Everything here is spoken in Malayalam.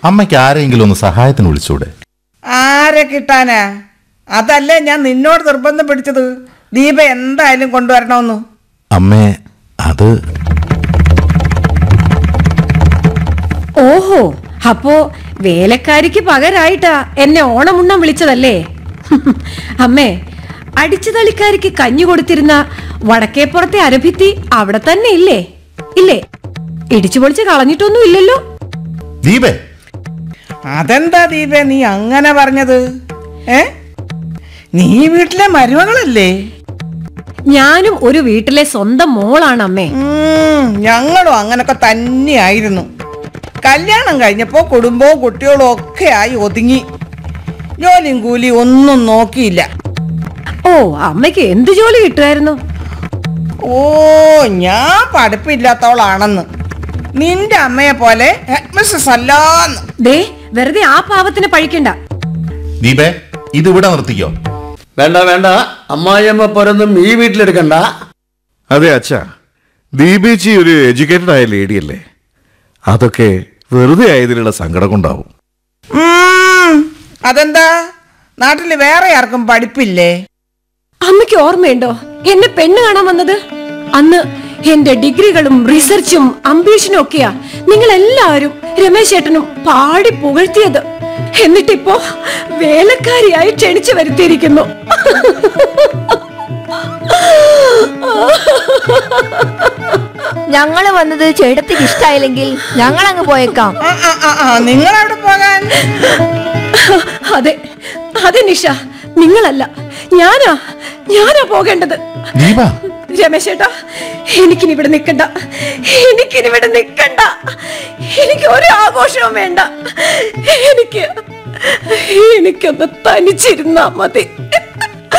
അമ്മയ്ക്ക് ആരെങ്കിലും ഒന്ന് സഹായത്തിന് വിളിച്ചൂടെ ആരെ കിട്ടാനാ അതല്ലേ ഞാൻ നിന്നോട് നിർബന്ധം പിടിച്ചത് ദീപ എന്തായാലും കൊണ്ടുവരണമെന്ന് അമ്മേ അത് ഓഹോ അപ്പോ വേലക്കാരിക്ക് പകരായിട്ടാ എന്നെ ഓണമുണ്ണം വിളിച്ചതല്ലേ അമ്മേ അടിച്ചുതളിക്കാരിക്ക് കഞ്ഞി കൊടുത്തിരുന്ന വടക്കേപ്പുറത്തെ അരഭിത്തി അവിടെ തന്നെ ഇല്ലേ ഇല്ലേ ഇടിച്ചു പൊളിച്ച് കളഞ്ഞിട്ടൊന്നും ഇല്ലല്ലോ ദീപേ അതെന്താ ദീപേ നീ അങ്ങനെ പറഞ്ഞത് ഏ നീ വീട്ടിലെ മരുമകളല്ലേ ഞാനും ഒരു വീട്ടിലെ സ്വന്തം മോളാണ് അമ്മേ ഉം, ഞങ്ങളും അങ്ങനൊക്കെ തന്നെയായിരുന്നു കല്യാണം കഴിഞ്ഞപ്പോൾ കുടുംബവും കുട്ടികളും ഒക്കെ ആയി ഒതുങ്ങി ജോലിയും കൂലി ഒന്നും നോക്കിയില്ല ഓ അമ്മയ്ക്ക് എന്ത് ജോലി കിട്ടുമായിരുന്നു ഓ ഞാൻ പഠിപ്പില്ലാത്തവളാണെന്ന് നിന്റെ അമ്മയെ പോലെ മിസ്സസ് അല്ലാന്ന് ദേ വെറുതെ ആ പാവത്തിന് പഴിക്കണ്ട ദീപേ ഇത് ഇവിടെ നിർത്തിക്കോ വേണ്ട വേണ്ട അമ്മായിയമ്മ പോരൊന്നും ഈ വീട്ടിലെടുക്കണ്ട അതെ അച്ഛാ ദീപേച്ചി ഒരു എഡ്യൂക്കേറ്റഡ് ആയ ലേഡിയല്ലേ അതൊക്കെ വെറുതെ ആയതിലുള്ള സങ്കടം കൊണ്ടാവും ഉം, അതെന്താ നാട്ടില് വേറെ ആർക്കും പഠിപ്പില്ലേ അമ്മയ്ക്ക് ഓർമ്മയുണ്ടോ എന്നെ പെണ്ണ് കാണാൻ വന്നത് അന്ന് എന്റെ ഡിഗ്രികളും റിസർച്ചും അംബീഷനും ഒക്കെയാ നിങ്ങൾ എല്ലാവരും രമേശ് ചേട്ടനും പാടി പുകഴ്ത്തിയത് എന്നിട്ടിപ്പോ വേലക്കാരിയായി ക്ഷണിച്ചു വരുത്തിയിരിക്കുന്നു ഞങ്ങള് വന്നത് ചേട്ടത്തിക്ക് ഇഷ്ടായില്ലെങ്കിൽ ഞങ്ങൾ അങ്ങ് പോയേക്കാം ആ, ആ, ആ, ആ, നിങ്ങളവിടെ പോകാൻ അതെ അതെ നിഷ നിങ്ങളല്ല ഞാനാ ഞാനാ പോകേണ്ടത് ദീപ രമേശ് ചേട്ടാ എനിക്കിനി ഇവിടെ നിൽക്കണ്ട എനിക്കിനി ഇവിടെ നിൽക്കണ്ട എനിക്ക് ഒരു ആഘോഷവും വേണ്ട എനിക്ക് എനിക്കൊന്ന് തനിച്ചിരുന്നാ മതി